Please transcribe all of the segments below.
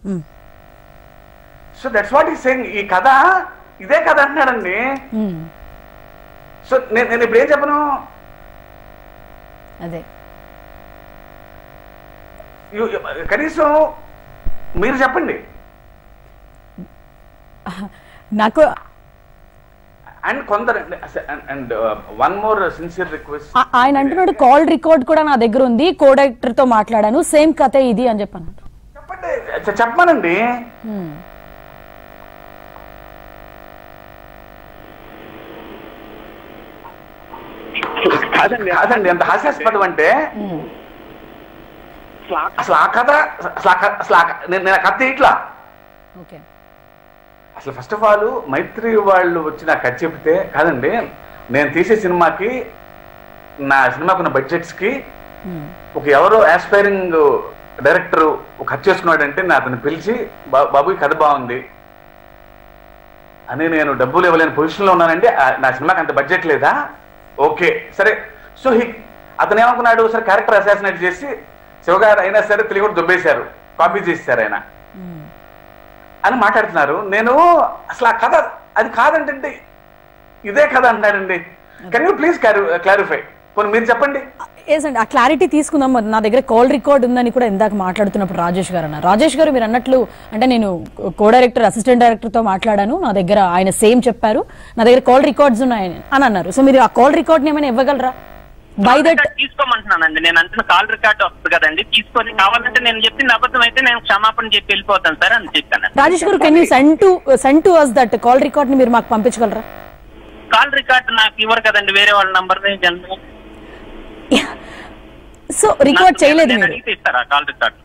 Hmm. So that's what he saying ఈ కథ ఇదే కథ అంటున్నాడండి మ్మ్. సో నేను నేను ఇప్పుడు ఏం చెప్పను అదే యు- యు- కనీసం మీరు చెప్పండి నాకు అండ్ కొందరు and one more sincere request ఆ- ఆయన అంటున్నాడు కాల్ రికార్డ్ కూడా నా దగ్గర ఉంది కో డైరెక్టర్ తో మాట్లాడాను సేమ్ కథే ఇది అని చెప్పాను చెప్పండి చె- చెప్పమనండి కాదండి కాదండి ఎంత హాస్యాస్పదం అంటే అసలు ఆ కథ అసలు ఆ కథ అసలు ఆ క- నేను నేను ఆ కథ ఇట్లా ఓకే అసలు ఫస్ట్ ఆఫ్ ఆల్ మైత్రి వాళ్ళు వచ్చి నాకు కథ చెప్తే కాదండి నేను తీసే సినిమాకి నా సినిమాకున్న బడ్జెట్స్ కి ఒక ఎవరో ఆస్పైరింగ్ డైరెక్టర్ ఒక కథ చేసుకున్నాడంటే నేను అతను పిలిచి "బా- బాబు ఈ కథ బాగుంది అని నేను డబ్బులు ఇవ్వలేని పొజిషన్లో ఉన్నానంటే ఆ, నా సినిమాకి అంత బడ్జెట్ లేదా ఓకే సరే సో హీ అతను ఏమనుకున్నాడు సరే క్యారెక్టర్ అసాసినేట్ చేసి శివగారు అయినా సరే తెలియ కూడా దుబ్బేశారు కాపీ చేశారు ఆయన అని మాట్లాడుతున్నారు నేను అసలు ఆ కథ అది కాదంటే ఇదే కథ అంటున్నాడండి కెన్ యూ ప్లీజ్ క్లారిఫై కొన్ని మీరు చెప్పండి ఎస్ అండి ఆ క్లారిటీ తీసుకుందాం మరి నా దగ్గర కాల్ రికార్డ్ ఉందని కూడా ఇందాక మాట్లాడుతున్నప్పుడు రాజేష్ గారు అన్నారు రాజేష్ గారు మీరు అన్నట్లు అంటే నేను కో డైరెక్టర్ అసిస్టెంట్ డైరెక్టర్ తో మాట్లాడాను నా దగ్గర ఆయన సేమ్ చెప్పారు నా దగ్గర కాల్ రికార్డ్స్ ఉన్నాయని అని అన్నారు సో మీరు ఆ కాల్ రికార్డ్ ఏమైనా ఇవ్వగలరా బై దట్ రికార్డ్ తీసుకోమంటున్నానండి నేను అంటున్న కాల్ రికార్డ్ వస్తుంది కదండి తీసుకొని కావాలంటే నేను చెప్పింది అబద్ధం అయితే నేను క్షమాపణ చెప్పి వెళ్ళిపోతాను సార్ అని చెప్పాను Rajesh garu can you send to send to us that call record ని మీరు మాకు పంపించగలరా కాల్ రికార్డ్ నాకు ఇవ్వరు కదండి వేరే వాళ్ళ నంబర్ సో రికార్డ్ చేయలేదు మీరు అడిగితే ఇస్తారా call record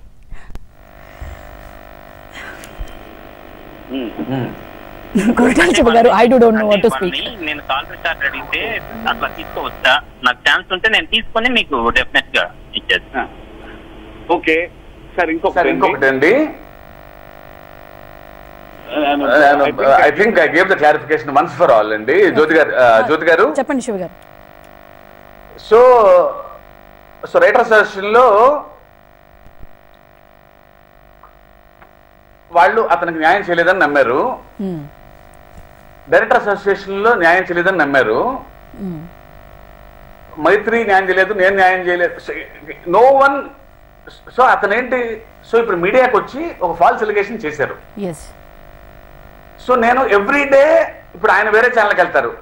Koratala Siva garu I don't know what to speak వాళ్ళని నేను కాల్ రికార్డ్ అడిగితే అట్లా తీసుకోవచ్చా నాకు ఛాన్స్ ఉంటే నేను తీసుకొని మీకు డెఫినెట్ గా ఇచ్చేది ఓకే సార్ ఇంకొక సార్ ఇంకొకటి అండి I think I gave the clarification once for all అండి జ్యోతి గారు ఆ, జ్యోతి గారు చెప్పండి శివ గారు సో సో రైటర్ అసోసియేషన్ లో వాళ్ళు అతనికి న్యాయం చేయలేదని నమ్మారు Hmm. డైరెక్టర్ అసోసియేషన్ లో న్యాయం చేయలేదని నమ్మారు Hmm. మైత్రి న్యాయం చేయలేదు నేను న్యాయం చేయలేదు నో వన్ సో అతను ఏంటి సో ఇప్పుడు మీడియాకి వచ్చి ఒక ఫాల్స్ ఎలిగేషన్ చేశారు ఎస్ సో నేను ఎవ్రీ డే ఇప్పుడు ఆయన వేరే ఛానల్కి వెళ్తారు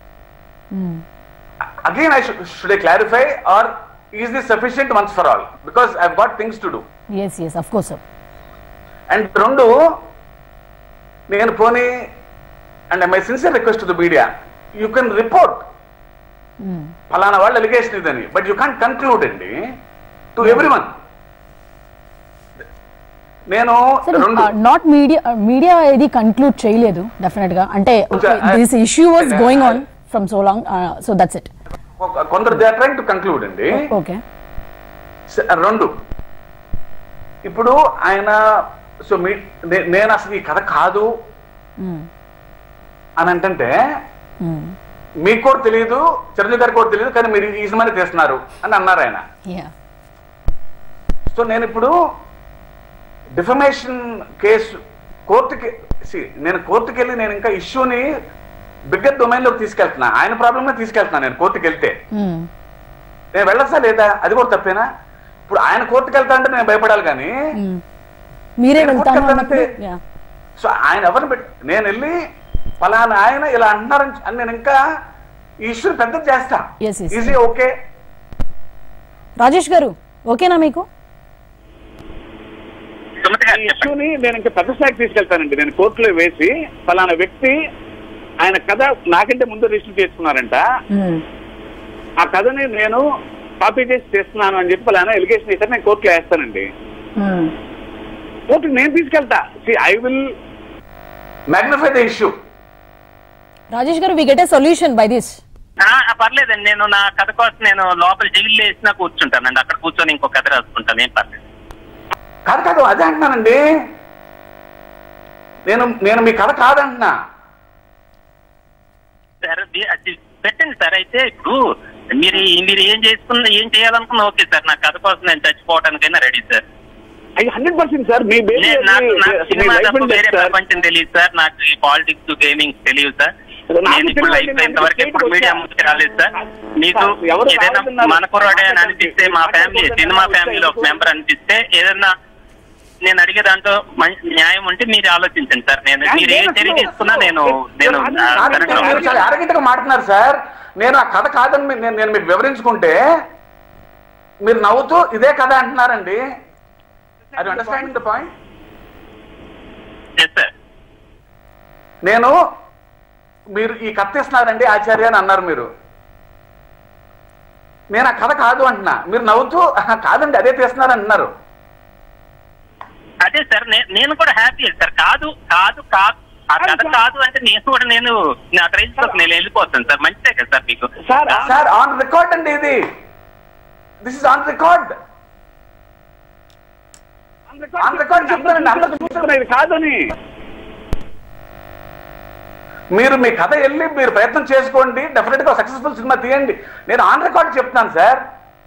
again I should I clarify or is this sufficient once for all because I got things to do yes yes of course sir and రెండు నేను పోనీ and my sincere request to the media you can report ఫలానా వాళ్ళు allegation ఇదని but you can't conclude అండి to every one నేను రెండు not media media ఇది కన్క్లూడ్ చేయలేదు డెఫినెట్ గా అంటే Okay, I- this issue was going on from so long so that's it ఒక- కొందరు they are trying to conclude అండి ఓకే స- రెండు ఇప్పుడు ఆయన సో మీ నే- నేను అసలు ఈ కథ కాదు అని అంటే మీకు కూడా తెలియదు చిరంజీవి గారికి కూడా తెలియదు కానీ మీరు ఈ సినిమాని తీస్తున్నారు అని అన్నారు ఆయన యా సో నేను ఇప్పుడు డిఫమేషన్ కేసు కోర్టుకి see, నేను కోర్టుకి వెళ్ళి నేను ఇంకా ఇష్యూని బిగ్గర్ డొమైన్ లోకి తీసుకెళ్తున్నా ఆయన ప్రాబ్లమ్ తీసుకెళ్తున్నా నేను కోర్టుకి వెళ్తే నేను వెళ్ళొచ్చా లేదా అది కూడా తప్పేనా ఇప్పుడు ఆయన కోర్టుకి వెళ్తా అంటే నేను భయపడాలి కానీ మీరే నేను వెళ్తాను కోర్టుకి అన్నప్పుడు వెళ్తానంటే- yeah. సో ఆయన ఎవరిని పెట్టి నేను వెళ్ళి ఫలానా ఆయన ఇలా అంటున్నారని అని నేను ఇంకా ఈ ఇష్యూని పెద్దది చేస్తా Yes, yes. Easy okay Rajesh garu ఓకేనా మీకు సుమతి గారు ఈ చెప్పండి ఇష్యూని నేను ఇంకా పెద్ద స్థాయికి తీసుకెళ్తానండి నేను కోర్టులో వేసి ఫలానా వ్యక్తి ఆయన కథ నాకంటే ముందు రిజిస్టర్ చేసుకున్నారంట ఆ కథని నేను కాపీ చేసి చేస్తున్నాను అని చెప్పి ఫలానా ఎలిగేషన్ ఇస్తే నేను కోర్టులో వేస్తానండి కోర్టుకి నేను తీసుకెళ్తా I will magnify the issue Rajesh garu we get a solution by this ఆ, ఆ, పర్లేదండి నేను నా కథ కోసం నేను లోపల జైలు వేసినా కూర్చుంటానండి అక్కడ కూర్చొని ఇంకో కథ రాసుకుంటాను ఏం పర్లేదు కాదు కాదు అదే అంటున్నానండి నేను నేను మీ కథ కాదంటున్నా సార్ అది అది పెట్టండి సార్ అయితే ఇప్పుడు మీరు మీరు ఏం చేసుకున్నా ఏం చేయాలనుకున్నా ఓకే సార్ నా కథ కోసం నేను చచ్చిపోవడానికైనా రెడీ సార్ అయ్యి హండ్రెడ్ పర్సెంట్ సార్ మీ బేబీ నేను నాకు నాకు సినిమా తప్ప వేరే ప్రపంచం తెలియదు సార్ నాకు ఈ పాలిటిక్స్ గేమింగ్ తెలియదు సార్ నాకు నేను ఇప్పుడు తెలియదు, లైఫ్ నేను ఇంతవరకు ఎప్పుడు స్టేట్కి మీడియా వచ్చా. ముందుకు రాలేదు సార్ మీకు సార్, ఎవరు ఏదైనా రావద్దన్నారు? మన కుర్రాడే అని అనిపిస్తే మా ఫ్యామిలీ మాట్లాడుకుంటే సినిమా నాకు ఫ్యామిలీలో ఒక తెలుసు. మెంబర్ అనిపిస్తే ఏదైనా నేను అడిగే దాంట్లో మం- న్యాయం ఉంటే మీరు ఆలోచించండి సార్ నేను న్యాయం మీరు ఏ లేదు చర్య అసలు. తీసుకున్నా నేను నేను నేను ఆ, ఆలోచించాను. కరెక్ట్గా మీరు ఉంటాను. చాలా అరగంటగా మాట్లాడుతున్నారు సార్ నేను ఆ కథ కాదని మీ- నేను నేను మీకు వివరించుకుంటే మీరు నవ్వుతూ ఇదే కథ అంటున్నారండి అది understanding the point Yes, sir. నేను మీరు ఈ కథ ఇస్తున్నారండి ఆచార్య అని అన్నారు మీరు నేను ఆ కథ కాదు అంటున్నా మీరు నవ్వుతూ "ఆహా, కాదండి అదే తీస్తున్నారు అంటున్నారు అదే సార్ నే- నేను కూడా హ్యాపీ సార్ కాదు కాదు కాదు ఆ కథ కాదు అంటే నేను కూడా నేను నా రైస్ నేను వెళ్ళిపోతాను సార్ మంచిదే కదా సార్ మీకు సార్ సార్ ఆన్ రికార్డ్ అండి ఇది this is on record On record చెప్తానండి, అందరూ చూస్తున్నారు ఇది కాదని మీరు మీ కథ వెళ్ళి మీరు ప్రయత్నం చేసుకోండి డెఫినెట్ గా సక్సెస్ఫుల్ సినిమా తీయండి నేను ఆన్ రికార్డ్ చెప్తాను సార్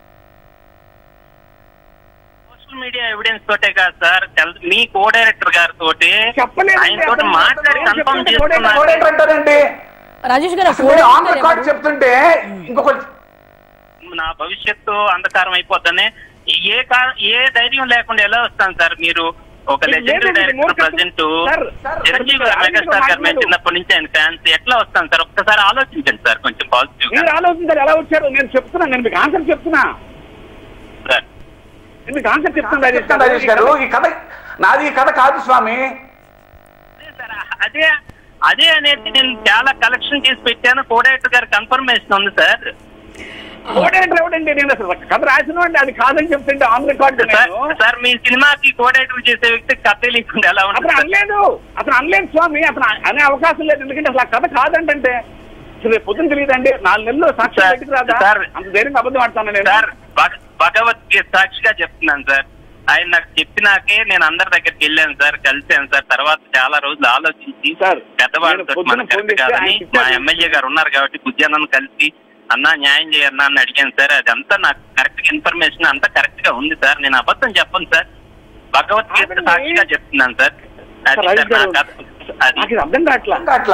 సోషల్ మీడియా ఎవిడెన్స్ తోటే కాదు సార్ తెల్- మీ కో డైరెక్టర్ గారితో చెప్పలేదండి ఆయన తోటి అసలు. మాట్లాడి ఏం కన్ఫర్మ్ చెప్పండి, చేసుకున్నారు కోడేటర్ అంటారండి రాజేష్ గారు అసలు నేను ఆన్ రికార్డ్ చెప్తుంటే ఇంకొక నా భవిష్యత్తు అంధకారం అయిపోద్దనే ఏ కా- ఏ ధైర్యం లేకుండా ఎలా వస్తాను సార్ మీరు ఒక లేదు, లెజెండరీ లేదు, డైరెక్టర్ మూర్ఖత్వం. Present sir, sir, Chiranjeevi sir, garu megastar garu మేము మాట్లాడు. చిన్నప్పటి నుంచి ఆయన ఫ్యాన్స్ ఎట్లా వస్తాను సార్ ఒక్కసారి ఆలోచించండి సార్ కొంచెం పాజిటివ్ మీరు ఆలోచించారు ఎలా వచ్చారు నేను చెప్తున్నా నేను మీకు ఆన్సర్ చెప్తున్నా సార్ నేను మీకు ఆన్సర్ చెప్తున్నా రాజేష్ చెప్తాను రాజేష్ గారు ఈ కథ నాది ఈ కథ కాదు స్వామి అదే సార్ అదే అదే అనేది నేను చాలా కలెక్షన్ చేసి పెట్టాను కోడైరెక్టర్ గారు కన్ఫర్మేషన్ ఉంది సార్ కోడేటర్ ఎవడండి నేను అసలు కథ రాసిన అది కాదని చెప్తుంటే ఆన్ రికార్డ్ సార్ సార్ మీ సినిమాకి కోడైరెక్టర్ చేసే వ్యక్తికి కథ లేకుండా ఎలా అతను ఉంటుంది సార్? అనలేదు అతను అనలేదు స్వామి అతను అనే అవకాశం లేదు ఎందుకంటే అసలు ఆ కథ కాదంటే అసలు రేపు పొద్దున తెలియదండి నాలుగు నెలలు సాక్షి సార్, పెట్టుకు రాదా సార్. అంత ధైర్యంగా అబద్ధం ఆడుతాను నేను సార్ భగ- భగవద్గీత సాక్షిగా చెప్తున్నాను సార్ ఆయన నాకు చెప్పినాకే నేను అందరి దగ్గరికి వెళ్ళాను సార్ కలిసాను సార్ తర్వాత చాలా రోజులు ఆలోచించి సార్, పెద్దవాళ్ళతో నేను పొద్దున్న మనకు ఫోన్ కరెక్ట్ చేస్తే కాదని ఆయన మా చెప్పారు. ఎమ్మెల్యే గారు ఉన్నారు కాబట్టి బుద్ధ్యాన్ని కలిసి అన్నా న్యాయం చేయన్నా అని అడిగాను సార్ అదంతా నాకు కరెక్ట్ గా ఇన్ఫర్మేషన్ అంతా కరెక్ట్ గా ఉంది సార్ నేను అబద్ధం చెప్పను సార్ భగవద్గీత ఆగండి. సాక్షిగా చెప్తున్నాను సార్ అది సార్, సార్ రాజేష్ గారు, నాకు అది నాకు ఇది అర్థం కావట్లా ఇంకా అట్లా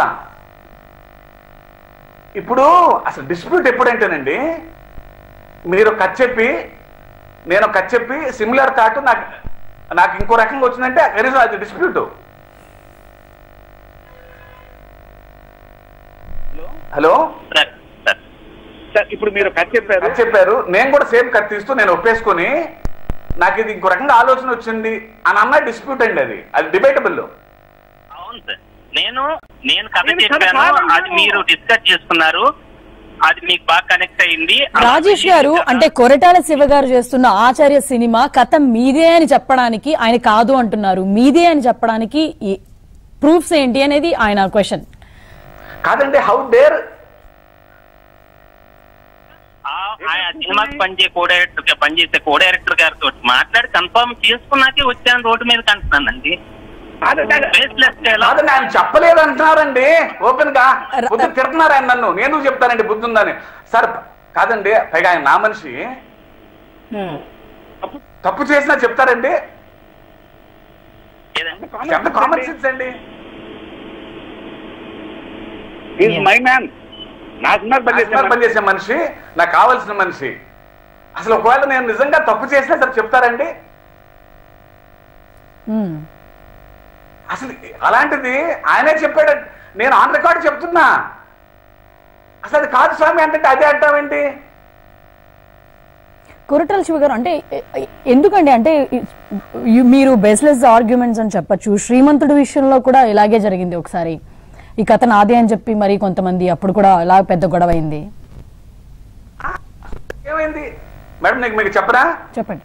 ఇప్పుడు అసలు డిస్ప్యూట్ ఎప్పుడంటేనండి మీరు కథ చెప్పి నేను కథ చెప్పి సిమిలర్ థాట్ నాకు నాకు ఇంకో రకంగా వచ్చిందంటే వెరీ అది dispute hello sir sir sir ఇప్పుడు మీరు కథ చెప్పారు కథ చెప్పారు నేను కూడా సేమ్ కథ తీస్తూ నేను ఒప్పేసుకొని నాకు ఇది ఇంకో రకంగా ఆలోచన వచ్చింది అని అన్న డిస్ప్యూట్ అండి అది అది డిబేటబుల్ అవును సార్ నేను నేను కథ నేను కథ చెప్పాను కాదన్నాను. అది మీరు డిస్కస్ చేసుకున్నారు అది మీకు బాగా కనెక్ట్ అయింది రాజేష్ గారు అంటే కొరటాల శివ గారు చేస్తున్న ఆచార్య సినిమా కథ మీదే అని చెప్పడానికి ఆయన కాదు అంటున్నారు మీదే అని చెప్పడానికి ప్రూఫ్స్ ఏంటి అనేది ఆయన క్వశ్చన్ కాదండి హౌ డేర్ ఆ- ఆ సినిమాకి పనిచే కో డైరెక్టర్ పనిచేసే కో డైరెక్టర్ గారితో మాట్లాడి కన్ఫర్మ్ చేసుకున్నాకే వచ్చాను రోడ్డు మీద కంటున్నానండి కాదండి, అది- బేస్లెస్ గా ఎలా కాదండి ఆయన చెప్పలేదు అంటున్నారండి ఓపెన్ గా బుద్ధి తిడుతున్నారు ఆయన నన్ను నేను చెప్తానండి బుద్ధి ఉందని సార్ కాదండి పైగా ఆయన నా మనిషి తప్పు చేసినా చెప్తారండి ఏదండి? ఎంత కామన్ సెన్స్ అండి ఈజ్ మై మ్యాన్ నా సినిమా నా సినిమా పనిచేసే మనిషి నాకు కావాల్సిన మనిషి అసలు ఒకవేళ నేను నిజంగా తప్పు చేసినా సరే చెప్తారండి అసలు అలాంటిది ఆయనే చెప్పాడు నేను ఆన్ రికార్డ్ చెప్తున్నా అసలు అది కాదు స్వామి అంటే అదే అంటావేంటి కొరటాల శివ గారు అంటే ఎ- ఎ- ఎందుకండి అంటే ఇ- మీరు బేస్లెస్ ఆర్గ్యుమెంట్స్ అని చెప్పొచ్చు శ్రీమంతుడి విషయంలో కూడా ఇలాగే జరిగింది ఒకసారి ఈ కథ నాదే అని చెప్పి మరి కొంతమంది అప్పుడు కూడా ఇలా పెద్ద గొడవ అయింది ఏమైంది మేడం నీకు మీకు చెప్పరా చెప్పండి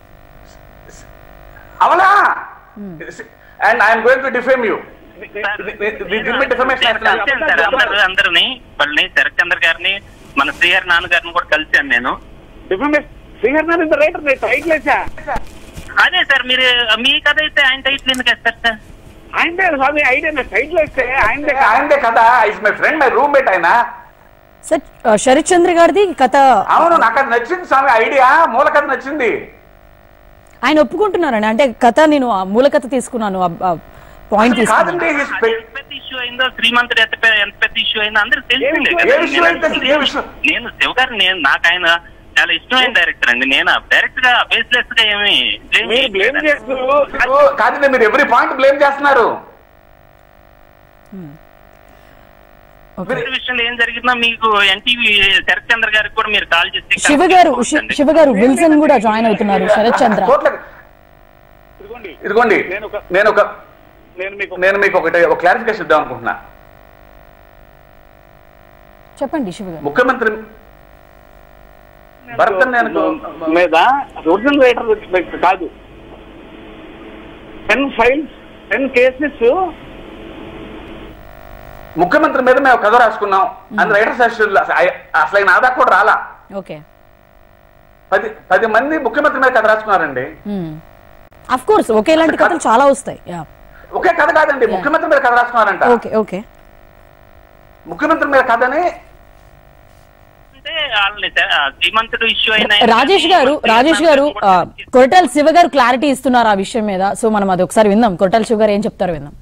అవలా and I'm going to defame you sir, defamation నేను కలిశాను సార్ అందరు అందరిని వాళ్ళని శరత్చంద్ర గారిని మన శ్రీహరి నాన్న గారిని కూడా కలిశాను నేను శ్రీహరినాథ్ ఇంత రైటర్ నేను టైటిల్ వేసా అదే సార్ మీరు మీ కథ అయితే ఆయన టైటిల్ ఎందుకు వేస్తారు సార్ ఆయనదే స్వామి ఐడియా నేను టైటిల్ వేస్తే ఆయనదే కాదు. ఆయనదే కదా is my friend my roommate ఆయన సార్ ఆ, శరత్ చంద్ర గారిది కథ అవును నాకు అది నచ్చింది స్వామి ఐడియా మూల కథ నచ్చింది ఆయన ఒప్పుకుంటున్నారని అంటే కథ నేను ఆ మూల కథ తీసుకున్నాను పాయింట్ తీసుకున్నాను కాదండి he's అది pe- ఎంత పెద్ద ఇష్యూ అయిందో శ్రీమంతుడు ఎంత పెద్ద ఎంత పెద్ద ఇష్యూ అయిందో అందరికి తెలిసిందే ఏ కదా. విషయం అయితే అసలు ఏ విషయం? నేను శివ గారు నేను నాకు ఆయన చాలా ఇష్టమైన డైరెక్టర్ అండి నేను డైరెక్ట్ గా బేస్లెస్ గా ఏమి blame మీరు బ్లేమ్ చేయట్లేదు. చేస్తూ ఓ, కాదండి మీరు ఎవ్రీ పాయింట్ బ్లేమ్ చేస్తున్నారు ఓకే ఈ విషయంలో ఏం జరిగిందో మీకు ఎన్టీవీ శరత్ చంద్ర గారికి కూడా మీరు కాల్ చేసి శివ గారు శి- శివ గారు విల్సన్ కూడా జాయిన్ అవుతున్నారు శరత్ చంద్ర కోట్ల- ఇదిగోండి ఇదిగోండి నేను ఒక నేను ఒక నేను మీకు నేను మీకు ఒకటి ఒక క్లారిఫికేషన్ ఇద్దాం అనుకుంటున్నా చెప్పండి శివ గారు ముఖ్యమంత్రి భరత్ నేను మీద ఒరిజినల్ రైటర్ కాదు టెన్ ఫైల్స్ టెన్ కేసెస్ ముఖ్యమంత్రి మీద మేము కథ రాసుకున్నాం అని రైటర్స్ అసోసియేషన్ అసలు ఆయన ఆదా కూడా రాలా ఓకే పది పది మంది ముఖ్యమంత్రి మీద కథ రాసుకున్నారండి అఫ్ కోర్స్ ఒకేలాంటి కథలు చాలా వస్తాయి యా ఒకే కథ కాదండి ముఖ్యమంత్రి మీద కథ రాసుకున్నారంట ఓకే ఓకే ముఖ్యమంత్రి మీద కథని అంటే వాళ్ళని ఆ శ్రీమంతుడు ఇష్యూ అయిన రాజేష్ గారు రాజేష్ గారు ఆ, కొరటాల శివ గారు క్లారిటీ ఇస్తున్నారు ఆ విషయం మీద సో మనం అది ఒకసారి విందాం కొరటాల శివ గారు ఏం చెప్తారు విందాం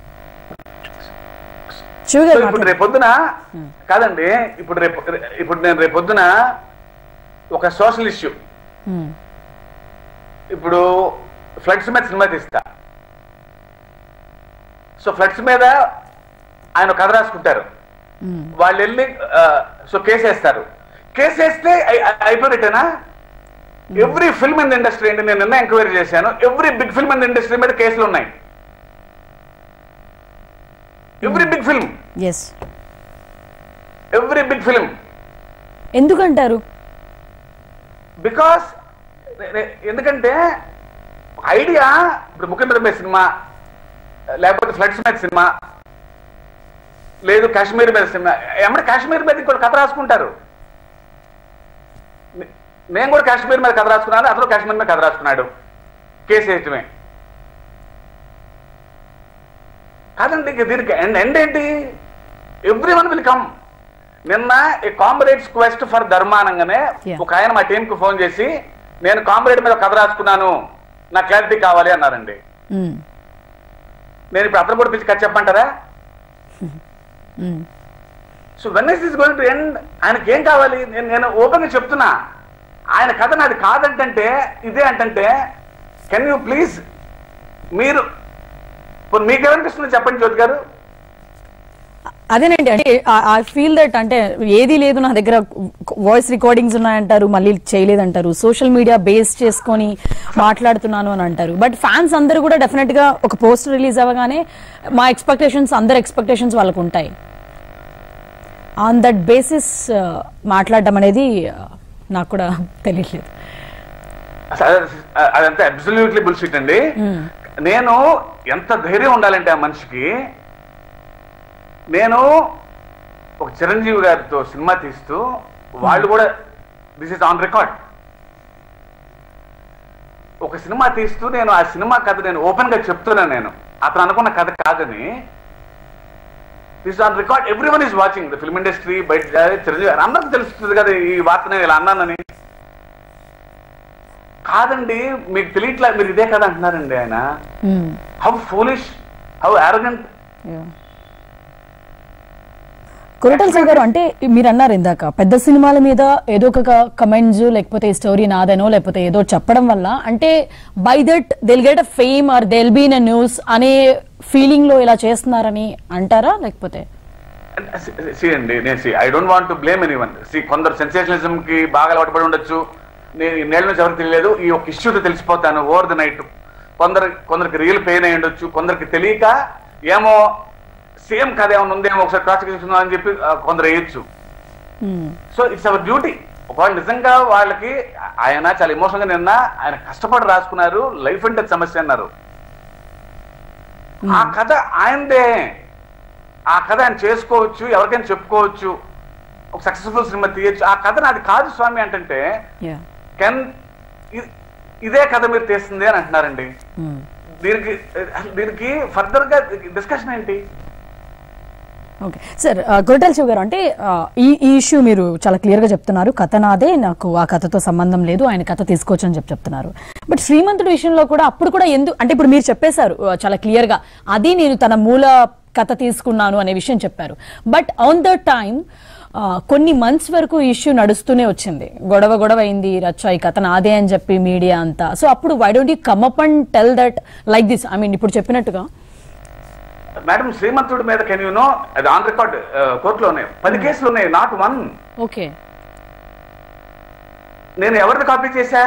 శివ సో గారు ఇప్పుడు మాట్లాడండి. రేపొద్దున కాదండి ఇప్పుడు రేపు ఇప్పుడు నేను రేపొద్దున ఒక సోషల్ ఇష్యూ మ్మ్. ఇప్పుడు ఫ్లడ్స్ మీద సినిమా తీస్తా సో ఫ్లడ్స్ మీద ఆయన ఒక కథ రాసుకుంటారు మ్మ్. వాళ్ళు వెళ్ళి ఆ, సో కేసు వేస్తారు కేసు వేస్తే అయి- అయి- అయిపోయినట్టేనా ఎవ్రీ ఫిల్మ్ ఇన్ ఇండస్ట్రీ అండి నేను నిన్న ఎంక్వైరీ చేశాను every big film in industry మీద కేసులు ఉన్నాయి every big film yes every big film ఎందుకంటారు బికాస్ ఎందుకంటే ఐడియా ఇప్పుడు ముఖ్యమంత్రి మీద సినిమా లేకపోతే ఫ్లడ్స్ మీద సినిమా లేదు కాశ్మీర్ మీద సినిమా ఏమంటే కాశ్మీర్ మీద ఇంకోటి కథ రాసుకుంటారు నే- నేను కూడా కాశ్మీర్ మీద కథ రాసుకున్నాను అతను కాశ్మీర్ మీద కథ రాసుకున్నాడు కేసు వేయటమే కాదండి ఇక దీనికి ఎండ్ ఎండ్ ఏంటి ఎవ్రీ వన్ విల్ కమ్ నిన్న ఈ కామ్రేడ్స్ క్వెస్ట్ ఫర్ ధర్మ అనగానే Yeah. ఒక ఆయన మా టీం కు ఫోన్ చేసి నేను కామ్రేడ్ మీద కథ రాసుకున్నాను నా క్లారిటీ కావాలి అన్నారండి మ్మ్. నేను ఇప్పుడు అతను కూడా పిలిచి కథ చెప్పంటారా hmm. So when is is going to end ఆయనకి ఏం కావాలి నేను నేను ఓపెన్ గా చెప్తున్నా ఆయన కథ నాది కాదంటే ఇదే అంటే కెన్ యూ ప్లీజ్ మీరు ఇప్పుడు మీకేమనిపిస్తుంది చెప్పండి జ్యోతి గారు అదేనండి అంటే ఐ ఫీల్ దట్ అంటే ఏది లేదు నా దగ్గర వాయిస్ రికార్డింగ్స్ ఉన్నాయంటారు మళ్ళీ చేయలేదంటారు సోషల్ మీడియా బేస్ చేసుకొని మాట్లాడుతున్నాను అని అంటారు బట్ ఫ్యాన్స్ అందరూ కూడా డెఫినెట్ గా ఒక పోస్ట్ రిలీజ్ అవ్వగానే మా ఎక్స్పెక్టేషన్స్ అందరి ఎక్స్పెక్టేషన్స్ వాళ్ళకు ఉంటాయి ఆన్ దట్ బేసిస్ మాట్లాడడం అనేది uh, నాకు కూడా తెలియలేదు అసలు అది- అదంతా అబ్సల్యూట్లీ బుల్షిట్ అండి నేను ఎంత ధైర్యం ఉండాలంటే ఆ మనిషికి నేను ఒక చిరంజీవి గారితో సినిమా తీస్తూ వాళ్ళు కూడా దిస్ ఇస్ ఆన్ రికార్డ్ ఒక సినిమా తీస్తూ నేను ఆ సినిమా కథ నేను ఓపెన్ గా చెప్తున్నా నేను అతను అనుకున్న కథ కాదని this on record every one is watching the film industry బయట చిరంజీవి గారు అందరికి తెలుస్తుంది కదా ఈ వార్త నేను ఇలా అన్నానని కాదండి మీకు తెలియట్లే మీరు ఇదే కదా అంటున్నారండి ఆయన Hmm. How foolish how arrogant Yeah. Koratala sir garu అంటే మీరు అన్నారు ఇందాక పెద్ద సినిమాల మీద ఏదో ఒక కమెంట్స్ లేకపోతే ఈ స్టోరీ నాదనో లేకపోతే ఏదో చెప్పడం వల్ల అంటే by that they'll get a fame or they'll been a news అనే ఫీలింగ్ లో ఇలా చేస్తున్నారని అంటారా లేకపోతే సి అండి నేను see I don't want to blame any one see కొందరు సెన్సేషనలిజం కి బాగా అలవాటు పడి ఉండొచ్చు నేను ఈ నేల నుంచి ఎవరికి తెలియలేదు ఈ ఒక ఇష్యూతో తెలిసిపోతాను ఓవర్ ది నైట్ కొందరు కొందరికి రియల్ పెయిన్ అయి ఉండొచ్చు కొందరికి తెలియక ఏమో సేమ్ కథ ఏమైనా ఉందేమో ఒకసారి క్రాస్ చెక్ అని చెప్పి ఆ, కొందరు వేయొచ్చు Hmm. So it's our duty ఒకవేళ నిజంగా వాళ్ళకి ఆయన చాలా ఎమోషన్ గా నిన్న ఆయన కష్టపడి రాసుకున్నారు లైఫ్ అండ్ డెత్ సమస్య అన్నారు ఆ కథ ఆయనదే ఆ కథ ఆయన చేసుకోవచ్చు ఎవరికైనా చెప్పుకోవచ్చు ఒక సక్సెస్ఫుల్ సినిమా తీయచ్చు ఆ కథ నాది కాదు స్వామి అంటే Yeah. కెన్ ఇదే కథ మీరు తీస్తుంది అని అంటున్నారండి Hmm. దీనికి దీనికి ఫర్దర్ గా డిస్కషన్ ఏంటి ఓకే సార్ గొడ్డల్ శివ గారు అంటే ఆ, ఈ ఈ ఇష్యూ మీరు చాలా క్లియర్ గా చెప్తున్నారు కథ నాదే నాకు ఆ కథతో సంబంధం లేదు ఆయన కథ తీసుకోవచ్చు అని చెప్పి చెప్తున్నారు బట్ శ్రీమంతుడి విషయంలో కూడా అప్పుడు కూడా ఎందుకు అంటే ఇప్పుడు మీరు చెప్పేశారు ఆ, చాలా క్లియర్ గా అది నేను తన మూల కథ తీసుకున్నాను అనే విషయం చెప్పారు బట్ ఆన్ ద టైం కొన్ని మంత్స్ వరకు ఇష్యూ నడుస్తూనే వచ్చింది గొడవ గొడవ అయింది రచ్చ ఈ కథ నాదే అని చెప్పి మీడియా అంతా సో అప్పుడు why don't you come up and tell that like this I mean ఇప్పుడు చెప్పినట్టుగా మేడం శ్రీమంతుడి మీద కెన్ యూ నో అది ఆన్ రికార్డ్ కోర్టులో ఉన్నాయి పది కేసులు ఉన్నాయి నాట్ వన్ ఓకే నేను ఎవరిని కాపీ చేశా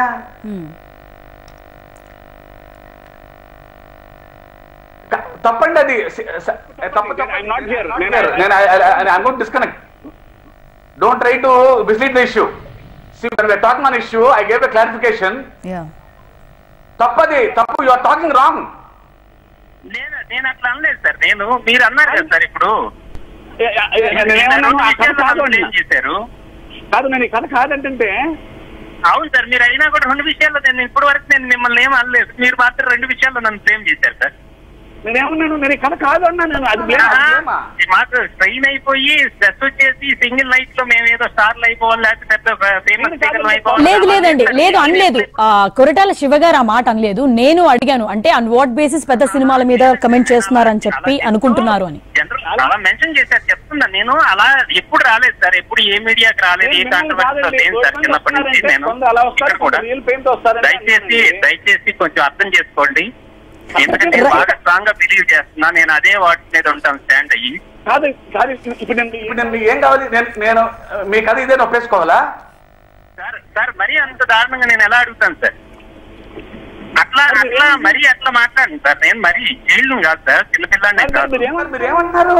క- తప్పండి అది సి- స- తప్పు తప్పు. I'm not here. నేను నేను I got disconnect don't try to mislead the issue see talking on issue I gave a clarification yeah తప్పది తప్పు యు ఆర్ టాకింగ్ రాంగ్ నేను నేను అట్లా అనలేదు సార్ నేను మీరు అన్నారు కదా సార్ ఇప్పుడు ఏ- ఏ- ఏ- నేను ఏమన్నాను? ఆ కథ కాదు ఏం అన్నా. చేశారు కాదు నేను ఈ కథ కాదంటుంటే అవును సార్ మీరు అయినా కూడా రెండు విషయాల్లో నేను ఇప్పటి వరకు నేను మిమ్మల్ని ఏం అనలేదు మీరు మాత్రం రెండు విషయాల్లో నన్ను బ్లేమ్ చేశారు సార్ నేనేమన్నాను నేను ఈ కథ కాదు అన్నా నేను అది blame- ఆహా, బ్లేమా? మాకు ట్రైన్ అయిపోయి స్ట్రెస్ వచ్చేసి సింగిల్ నైట్ లో మేము ఏదో స్టార్లు అయిపోవాలి లేకపోతే పెద్ద ఫేమస్ స్పీకర్ అయిపోవాలి లేదు లేదండి లేదు అనలేదు ఆ, కొరటాల శివ గారు ఆ మాట అనలేదు నేను అడిగాను అంటే అన్ వాట్ బేసిస్ పెద్ద సినిమాల మీద కమెంట్ చేస్తున్నారని చెప్పి అనుకుంటున్నారు అని జనరల్ అలా మెన్షన్ చేశారు చెప్తున్నా నేను అలా ఎప్పుడు రాలేదు సార్ ఎప్పుడు ఏ మీడియాకి రాలేదు ఏ నేను మిమ్మల్ని కాంట్రవర్సీ కాదండి, లేదు సార్ కొంతమంది చిన్నప్పటి నుంచి వస్తున్నారంటే నేను కొంత అలా వస్తారు, ఇక్కడ కూడా కొంత real pain తో వస్తారని దయచేసి అంటున్నానండి. దయచేసి కొంచెం అర్థం చేసుకోండి ఎందుకంటే Right. బాగా స్ట్రాంగ్ గా బిలీవ్ చేస్తున్నా నేను అదే వాటి మీద ఉంటాను స్టాండ్ అయ్యి కాదు కాదు ఇప్పుడు నేను ఇప్పుడు నేను ఏం కావాలి నేను నేను మీ కథ ఇదే ఒప్పేసుకోవాలా సార్ సార్ మరీ అంత దారుణంగా నేను ఎలా అడుగుతాను సార్ అట్లా అట్లా మరీ అట్లా మాట్లాడండి సార్ నేను మరీ జైలు కాదు సార్ చిన్నపిల్లాడిని మరి కాదు మీరు ఏమన్నారు? మీరు ఏమంటున్నారు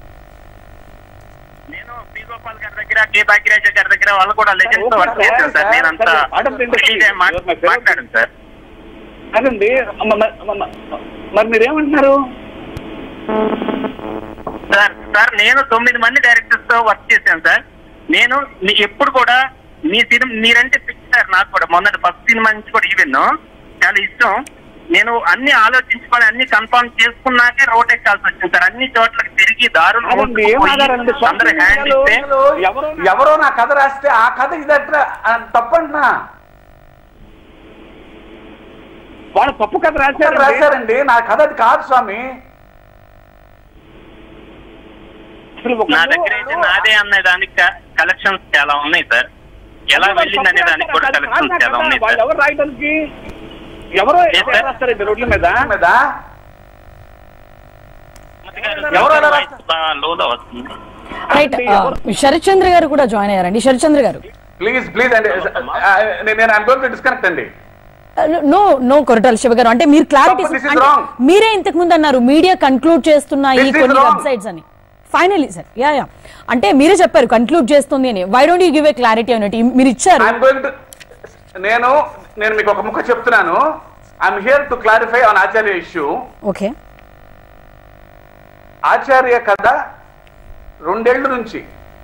నేను పి గోపాల్ గారి దగ్గర కే భాగ్యరాజ గారి దగ్గర వాళ్ళు కూడా లెజెండ్స్ వర్క్ చేశాను సార్ నేను అంత Out of the industry. ఫ్రీగా మాట్- మాట్లాడాను సార్ అదండి మ- మ- మ- మ- మరి మీరేమంటున్నారు సార్ సార్ నేను తొమ్మిది మంది డైరెక్టర్స్ తో వర్క్ చేశాను సార్ నేను మీ- ఎప్పుడు కూడా మీ సినిమా మీరంటే పిచ్చి సార్ నాకు కూడా మొన్నటి ఫస్ట్ సినిమా నుంచి కూడా ఈవెన్ చాలా ఇష్టం నేను అన్ని ఆలోచించుకొని అన్ని కన్ఫర్మ్ చేసుకున్నాకే రోడ్ ఎక్కాల్సి వచ్చింది సార్ అన్ని చోట్లకి తిరిగి దారులు అదండి, ఏం ఆధారండి? మూసుకుపోయి అందరూ హ్యాండ్ ఇస్తే ఎవరో ఎవరో నా కథ రాస్తే ఆ కథ ఇదట్రా తప్పంటున్నా వాళ్ళు తప్పు కథ రాశారు రాశారండి నా కథ అది కాదు స్వామి నా దగ్గర అయితే నాదే అనే దానికి కలెక్షన్స్ చాలా ఉన్నాయి సార్ ఎలా వెళ్ళింది అనే దానికి కూడా కలెక్షన్స్ చాలా ఉన్నాయి వాళ్ళు సార్ ఎవరు రాయడానికి ఎవరో Yes, sir. రాస్తారండి రోడ్ల మీద మీద ఎవరు అలా రాస్తారు? లోలో వస్తుంది రైట్ శరత్ చంద్ర గారు కూడా జాయిన్ అయ్యారండి శరత్ చంద్ర గారు ప్లీజ్ ప్లీజ్ అండి ఆ, నేను- నేను ఐమ్ గోయింగ్ టు డిస్కనెక్ట్ అండి నో నో కొరటాల శివ గారు అంటే మీరు క్లారిటీ This is wrong. మీరే ఇంతకు ముందు అన్నారు మీడియా కన్క్లూడ్ చేస్తున్నాయి This is కొన్ని wrong. వెబ్సైట్స్ అని ఫైనలీ సార్ యా యా అంటే మీరే చెప్పారు కన్క్లూడ్ చేస్తుంది అని why don't you give a clarity అన్నట్టు మీరు ఇచ్చారు ఐఎమ్ గోయింగ్ టు నేను నేను మీకు ఒక ముక్క చెప్తున్నాను I'm here to clarify on Acharya issue okay Acharya కథ రెండేళ్ల నుంచి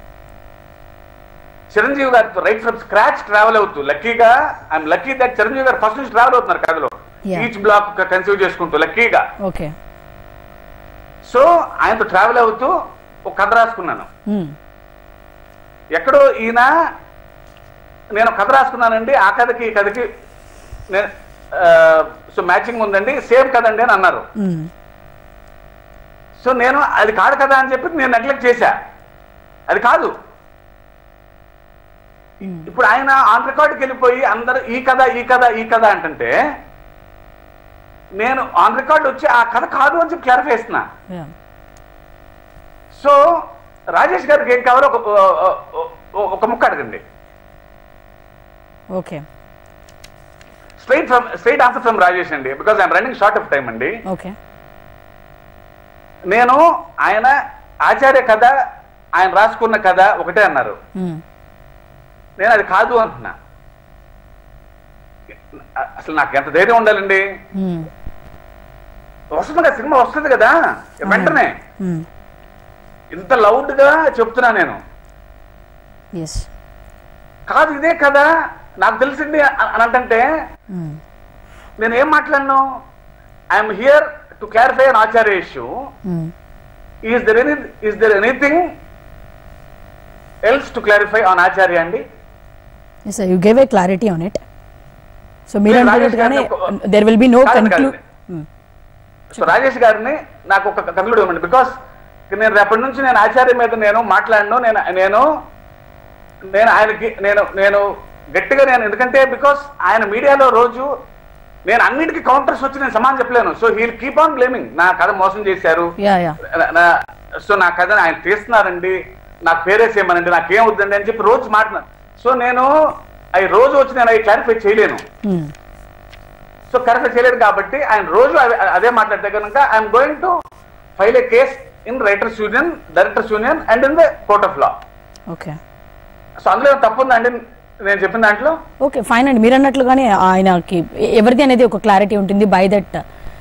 చిరంజీవి గారితో రైట్ ఫ్రమ్ స్క్రాచ్ ట్రావెల్ అవుతూ లక్కీగా ఐఎమ్ లక్కీ దట్ చిరంజీవి గారు ఫస్ట్ నుంచి ట్రావెల్ అవుతున్నారు కథలో Yeah. ఈచ్ బ్లాక్ కన్సీవ్ చేసుకుంటూ లక్కీగా ఓకే సో ఆయనతో ట్రావెల్ అవుతూ ఒక కథ రాసుకున్నాను ఎక్కడో ఈయన నేను కథ రాసుకున్నానండి ఆ కథకి ఈ కథకి నేను సో మ్యాచింగ్ ఉందండి సేమ్ కదండి అని అన్నారు సో నేను అది కాదు కదా అని చెప్పి నేను నెగ్లెక్ట్ చేశా అది కాదు ఇప్పుడు ఆయన ఆన్ రికార్డ్కి వెళ్ళిపోయి అందరూ ఈ కథ ఈ కథ ఈ కథ అంటుంటే నేను ఆన్ రికార్డ్ వచ్చి ఆ కథ కాదు అని చెప్పి క్లారిఫై ఇస్తున్నా సో రాజేష్ గారికి ఏం కావాలో ఒక ఒక- ఒక ముక్క అడగండి okay straight from straight answer from Rajesh అండి because I'm running short of time అండి ఓకే నేను ఆయన ఆచార్య కథ ఆయన రాసుకున్న కథ ఒకటే అన్నారు నేను అది కాదు అంటున్నా అసలు నాకు ఎంత ధైర్యం ఉండాలండి వస్తుంది కదా సినిమా వస్తుంది కదా వెంటనే ఇంత లౌడ్ గా చెప్తున్నా నేను ఎస్ కాదు ఇదే కదా నాకు తెలిసింది అ- అని అంటే నేను ఏం మాట్లాడను I'm here to clarify on Acharya issue is there any is there anything else to clarify on Acharya అండి yes you gave a clarity on it so మీరు నేను రాజేష్ అంటున్నట్టుగానే గారిని ఒక- దెర్ విల్ బి నో కాదు, కన్క్లూ కాదు. సో రాజేష్ గారిని నాకు ఒక కన్క్లూడ్ ఇవ్వండి బికాస్ నేను రేపటి నుంచి నేను ఆచార్య మీద నేను మాట్లాడను నేను నేను నేను ఆయనకి నేను నేను గట్టిగా నేను ఎందుకంటే బికాస్ ఆయన మీడియాలో రోజు నేను అన్నిటికీ కౌంటర్స్ వచ్చి నేను సమానం చెప్పలేను so he'll keep on blaming నా కథ మోసం చేశారు యా యా నా- నా- సో నా కథ ఆయన తీస్తున్నారండి నాకు పేరేసేయమనండి నాకేం వద్దండి అని చెప్పి రోజు మాట్లాడు సో నేను అవి రోజు వచ్చి నేను అవి క్లారిఫై చేయలేను సో కరెక్ట్ చేయలేదు కాబట్టి ఆయన రోజు అదే- అదే మాట్లాడితే కనుక I'm going to file a case in writers union directors union and in the court of law okay so అందులో ఏమైనా తప్పు ఉందండి నేను చెప్పిన దాంట్లో ఓకే ఫైన్ అండి మీరు అన్నట్లుగానే ఆయనకి ఎవరిది అనేది ఒక క్లారిటీ ఉంటుంది బై దట్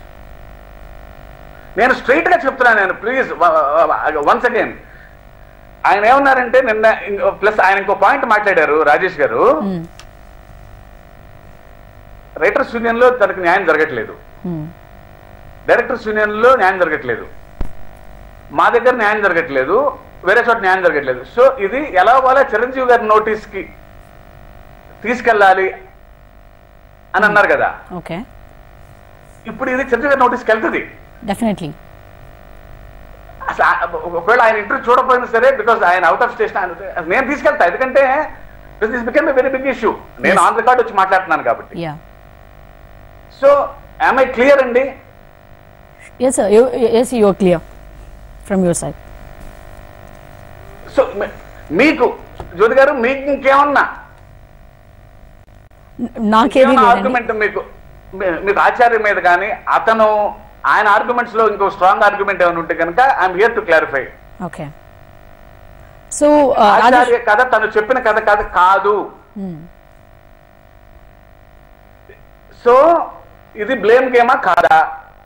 నేను స్ట్రైట్ గా చెప్తున్నాను నేను ప్లీజ్ వన్స్ అగైన్ ఆయన ఏమన్నారంటే నిన్న ప్లస్ ఆయన ఇంకో పాయింట్ మాట్లాడారు రాజేష్ గారు రైటర్స్ యూనియన్ లో తనకు న్యాయం జరగట్లేదు డైరెక్టర్స్ యూనియన్ లో న్యాయం జరగట్లేదు మా దగ్గర న్యాయం జరగట్లేదు వేరే చోట న్యాయం జరగట్లేదు సో ఇది ఎలా వాళ్ళ చిరంజీవి గారి నోటీస్ కి తీసుకెళ్ళాలి అని అన్నారు కదా ఓకే ఇప్పుడు ఇది చిరంజీవి గారి నోటీస్కి వెళ్తుంది డెఫినెట్లీ అసలు ఆ- ఒకవేళ ఆయన ఇంటర్వ్యూ చూడకపోయినా సరే బికాస్ ఆయన అవుట్ ఆఫ్ స్టేషన్ ఆయన నేను తీసుకెళ్తా ఎందుకంటే this become a very big issue నేను ఆన్ రికార్డ్ వచ్చి మాట్లాడుతున్నాను కాబట్టి యా సో ఐ క్లియర్ అండి yes yes you clear from your side so మీ- మీకు జ్యోతి గారు మీకు ఇంకేమన్నా నాకేది లేదండి ఆర్గ్యుమెంట్ మీకు మీ- మీకు ఆచార్య మీద కానీ అతను ఆయన ఆర్గ్యుమెంట్స్ లో ఇంకో స్ట్రాంగ్ ఆర్గ్యుమెంట్ ఏమైనా ఉంటే కనుక I'm here to clarify okay so Rajesh Acharya కథ తను చెప్పిన కథ కథ కాదు సో ఇది బ్లేమ్ గేమా కాదా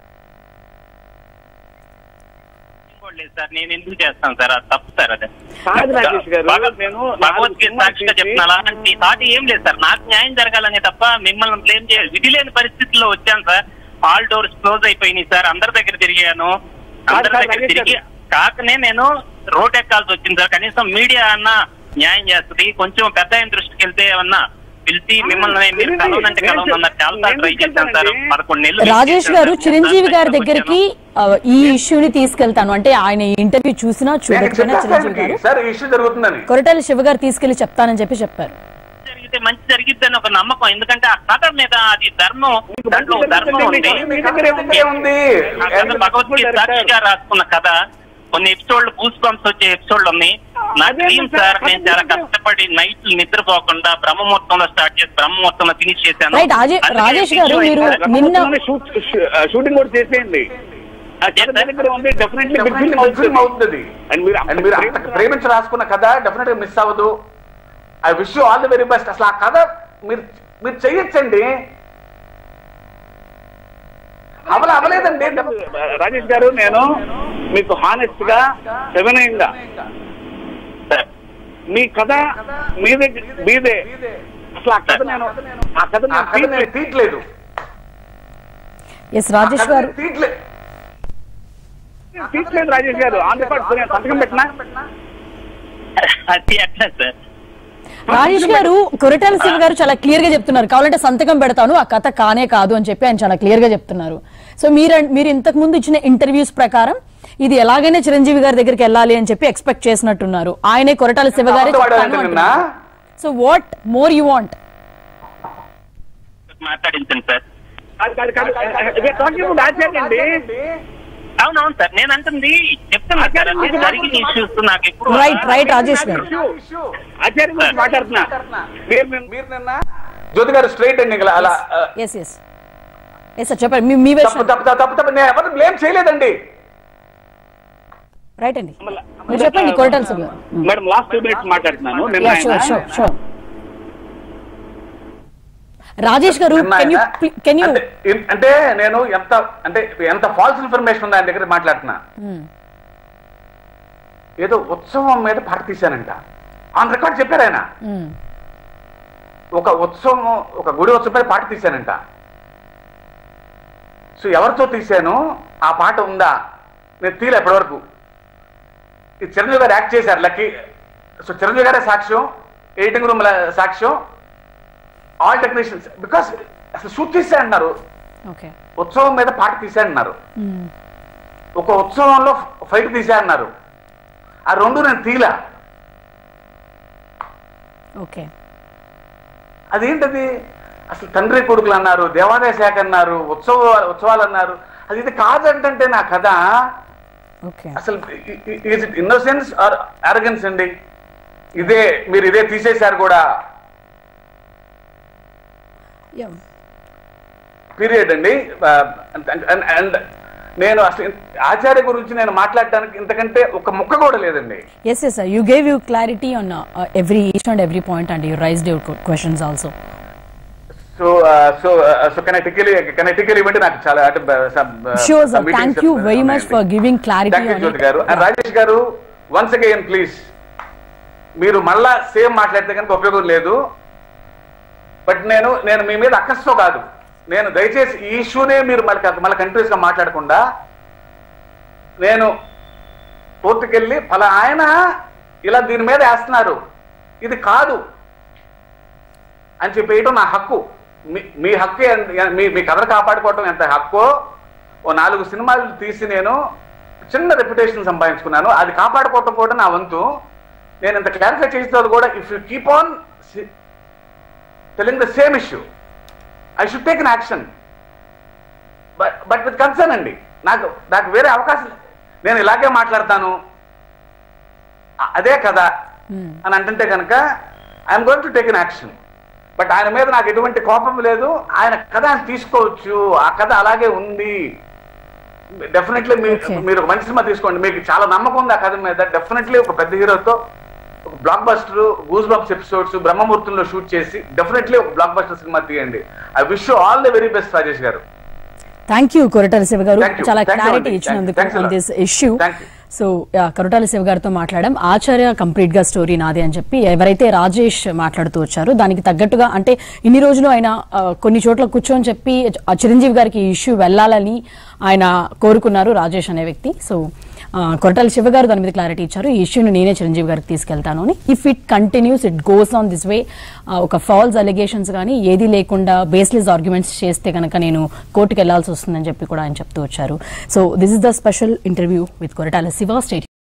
ఇంకోటి లేదు సార్ నేను ఎందుకు చేస్తాను సార్ అది తప్పు సార్ అది కాదు రాజేష్ గారు, భగవద్- నేను భగవద్గీత నాలుగు సాక్షిగా సినిమాలు చెప్తున్నా అలాంటి థాట్ ఏం లేదు సార్ నాకు న్యాయం జరగాలనే తప్ప మిమ్మల్ని బ్లేమ్ చేయాలి విధి లేని పరిస్థితుల్లో వచ్చాను సార్ ఆల్ డోర్స్ క్లోజ్ అయిపోయినాయి సార్ అందరి దగ్గర తిరిగాను అందరి కాదు, దగ్గర రాజేష్ తిరిగి గారు. కాకనే నేను రోడ్ ఎక్కాల్సి వచ్చింది సార్ కనీసం మీడియా అన్న న్యాయం చేస్తుంది కొంచెం పెద్ద ఆయన దృష్టికి వెళ్తే ఏమన్నా పిలిచి మిమ్మల్ని మీరు తెలియదు. కలవనంటే నేను కలవనన్నారు చాలా సార్లు ట్రై నేను చేశాను సార్ చెప్తానండి. పదకొండు నెలలు రాజేష్ చేశాను గారు సార్. చిరంజీవి గారి వచ్చాను. దగ్గరికి ఆ, ఈ ఇష్యూని తీసుకెళ్తాను అంటే ఆయన ఇంటర్వ్యూ చూసినా నేను చూడకపోయినా చిరంజీవి గారు సార్ ఇష్యూ జరుగుతుందని కొరటాల శివ గారు తీసుకెళ్లి చెప్తానని చెప్పి చెప్పారు జరిగితే మంచి జరిగిద్దని ఒక నమ్మకం ఎందుకంటే ఆ కథ మీద అది ధర్మం దాంట్లో ఒక ధర్మం ఉంది మీ దగ్గర ఏముంది? ఉంది ఆ కథ భగవద్గీత సాక్షిగా రాసుకున్న కథ కొన్ని ఎపిసోడ్లు బూస్ బంప్స్ వచ్చే ఎపిసోడ్లు ఉన్నాయి నా అదే డ్రీమ్ సార్, సార్ నేను చాలా అదే సార్. కష్టపడి నైట్ నిద్రపోకుండా బ్రహ్మముహూర్తంలో స్టార్ట్ చేసి బ్రహ్మముహూర్తంలో ఫినిష్ చేశాను రైట్, రాజే- అందుకే రాజేష్ గారు, issue మీరు- అయింది సార్. నిన్న- రమణమూర్తిలోనే షూట్ షూటింగ్ కూడా చేసేయండి ఆ కథ Yes, sir. దగ్గర ఉంది definitely Definitely film good film అవుతుంది అండ్ మీరు అండ్ మీరు అంత ప్రేమించి రాసుకున్న కథ డెఫినెట్ గా మిస్ అవ్వదు I wish you all the very best అసలు ఆ కథ మీరు మీరు చెయ్యొచ్చండి అవల అవలేదండి రాజేష్ గారు నేను మీకు హానెస్ట్ గా సెవెనైందా సార్, మీ కథ మీదే మీదే అసలు ఆ కథ నేను ఆ కథ ఆ కథ నేను నేను తీయట్లేదు ఎస్ రాజేష్ గారు తీయట్లేదు తీసుకోలేదు రాజేష్ గారు ఆన్ రికార్డ్ నేను సంతకం పెట్టినా అది అట్లా సార్ రాజేష్ గారు కొరటాల శివ గారు చాలా క్లియర్ గా చెప్తున్నారు కావాలంటే సంతకం పెడతాను ఆ కథ కానే కాదు అని చెప్పి ఆయన చాలా క్లియర్ గా చెప్తున్నారు సో మీరు మీరు ఇంతకు ముందు ఇచ్చిన ఇంటర్వ్యూస్ ప్రకారం ఇది ఎలాగైనా చిరంజీవి గారి దగ్గరికి వెళ్ళాలి అని చెప్పి ఎక్స్పెక్ట్ చేసినట్టున్నారు ఆయనే కొరటాల శివ గారే అబద్ధం ఆడారంట నిన్న. So what more you want మాట్లాడించండి సార్ కాదు కాదు కాదు టాకింగ్ అబౌట్ ఆచార్య అండి అవునవును సార్ నేను అంటుంది చెప్తున్నా సార్ అది జరిగిన ఇష్యూస్ నాకు ఎప్పుడు రైట్ రైట్ రాజేష్ గారు ఆచార్య గురించి మాట్లాడుతున్నా మీరు నిన్న- మీరు నిన్న జ్యోతి గారు స్ట్రైట్ అండి ఇంకా అలా ఆ, ఎస్ ఎస్ ఎస్ సార్ చెప్పండి మీ- మీ తప్పు version. తప్పు తప్పు తప్పు తప్పు నేను ఎవరిని బ్లేమ్ చేయలేదండి రైట్ అండి మీరు చెప్పండి కొరటాల శివ గారు మేడం లాస్ట్ టూ మినిట్స్ మాట్లాడుతున్నాను నిన్న యా షూర్ ఆయన- షూర్ షూర్ రాజేష్ గారు నిన్న కెన్ యూ ఆయన- కెన్ యూ అంటే ఇన్- అంటే నేను ఎంత అంటే ఎంత ఫాల్స్ ఇన్ఫర్మేషన్ ఉందా ఆయన దగ్గర మాట్లాడుతున్నా ఏదో ఉత్సవం మీద పాట తీశానంట ఆన్ రికార్డ్ చెప్పారు ఆయన ఒక ఉత్సవం ఒక గుడి ఉత్సవం మీద పాట తీశానంట సో ఎవరితో తీశాను ఆ పాట ఉందా నేను తీలే ఇప్పటివరకు ఈ చిరంజీవి గారు యాక్ట్ చేశారు లక్కీ సో చిరంజీవి గారే సాక్ష్యం ఎడిటింగ్ రూమ్ సాక్ష్యం ఆల్ టెక్నీషియన్స్ బికాస్ అసలు షూట్ తీసే అన్నారు ఓకే ఉత్సవం మీద పాట తీసే అన్నారు ఒక ఉత్సవంలో ఫైట్ తీసే అన్నారు ఆ రెండు నేను తీలా ఓకే అదేంటది అసలు తండ్రి కొడుకులు అన్నారు దేవాదాయ శాఖ అన్నారు ఉత్సవ ఉత్సవాలు అన్నారు అది ఇది కాదంటే నా కథ ఓకే అసలు is it innocence or arrogance అండి ఇదే మీరు ఇదే తీసేశారు కూడా పీరియడ్ అండి అండ్ నేను అసలు ఆచార్య గురించి నేను మాట్లాడడానికి ఇంతకంటే ఒక ముక్క కూడా లేదండి yes yes sir you gave you clarity on every each and every point and you raised your questions also so so so categorically categorically ఇవ్వండి నాకు చాలా అంటే Sure, sir. Thank you very much for giving clarity thank you on Jyothi it. గారు and Rajesh గారు once again please మీరు మళ్ళా same మాట్లాడితే కనుక ఉపయోగం లేదు బట్ నేను నేను మీ మీద అక్కస్తో కాదు నేను దయచేసి ఈ ఇష్యూనే మీరు మళ్ళీ మళ్ళీ కంటిన్యూస్ గా మాట్లాడకుండా నేను కోర్టుకెళ్ళి ఫలా ఆయన ఇలా దీని మీద వేస్తున్నారు ఇది కాదు అని చెప్పేయటం నా హక్కు మీ- మీ హక్కు ఎంత- మీ మీ కథను కాపాడుకోవటం ఎంత హక్కో ఓ నాలుగు సినిమాలు తీసి నేను చిన్న రెప్యుటేషన్ సంపాదించుకున్నాను అది కాపాడుకోవటం కూడా నా వంతు నేను ఇంత క్లారిఫై చేసిన కూడా if you keep on telling the same issue I should take an action but with concern అండి నాకు నాకు వేరే అవకాశం నేను ఇలాగే మాట్లాడతాను అ- అదే కదా అని అంటుంటే కనుక I'm going to take an action but ఆయన మీద నాకు ఎటువంటి కోపం లేదు ఆయన కథ ఆయన తీసుకోవచ్చు ఆ కథ అలాగే ఉంది డెఫినెట్లీ Okay. మీరు ఒక మంచి సినిమా తీసుకోండి మీకు చాలా నమ్మకం ఉంది ఆ కథ మీద డెఫినెట్లీ ఒక పెద్ద హీరోతో ఒక blockbuster goosebumps episodes బ్రహ్మముహూర్తంలో షూట్ చేసి డెఫినెట్లీ ఒక బ్లాక్ బస్టర్ సినిమా తీయండి I wish all the very best Rajesh గారు థ్యాంక్ యూ కొరటాల శివ గారు Thank you. చాలా Thank you క్లారిటీ అండి. ఇచ్చినందుకు Thanks a on lot. This issue Thank you. So Koratala Siva గారితో మాట్లాడడం ఆచార్య కంప్లీట్ గా స్టోరీ నాది అని చెప్పి ఎవరైతే రాజేష్ మాట్లాడుతూ వచ్చారో దానికి తగ్గట్టుగా అంటే ఇన్ని రోజులు ఆయన ఆ, కొన్ని చోట్ల కూర్చొని చెప్పి ఆ చిరంజీవి గారికి ఈ ఇష్యూ వెళ్ళాలని ఆయన కోరుకున్నారు రాజేష్ అనే వ్యక్తి సో ఆ, కొరటాల శివ గారు దాని మీద క్లారిటీ ఇచ్చారు ఈ ఇష్యూని నేనే చిరంజీవి గారికి తీసుకెళ్తాను అని if it continues it goes on this way ఒక ఫాల్స్ అలిగేషన్స్ కానీ ఏది లేకుండా బేస్లెస్ ఆర్గ్యుమెంట్స్ చేస్తే కనుక నేను కోర్టుకు వెళ్లాల్సి వస్తుందని చెప్పి కూడా ఆయన చెప్తూ వచ్చారు so this is the special interview with Koratala Siva state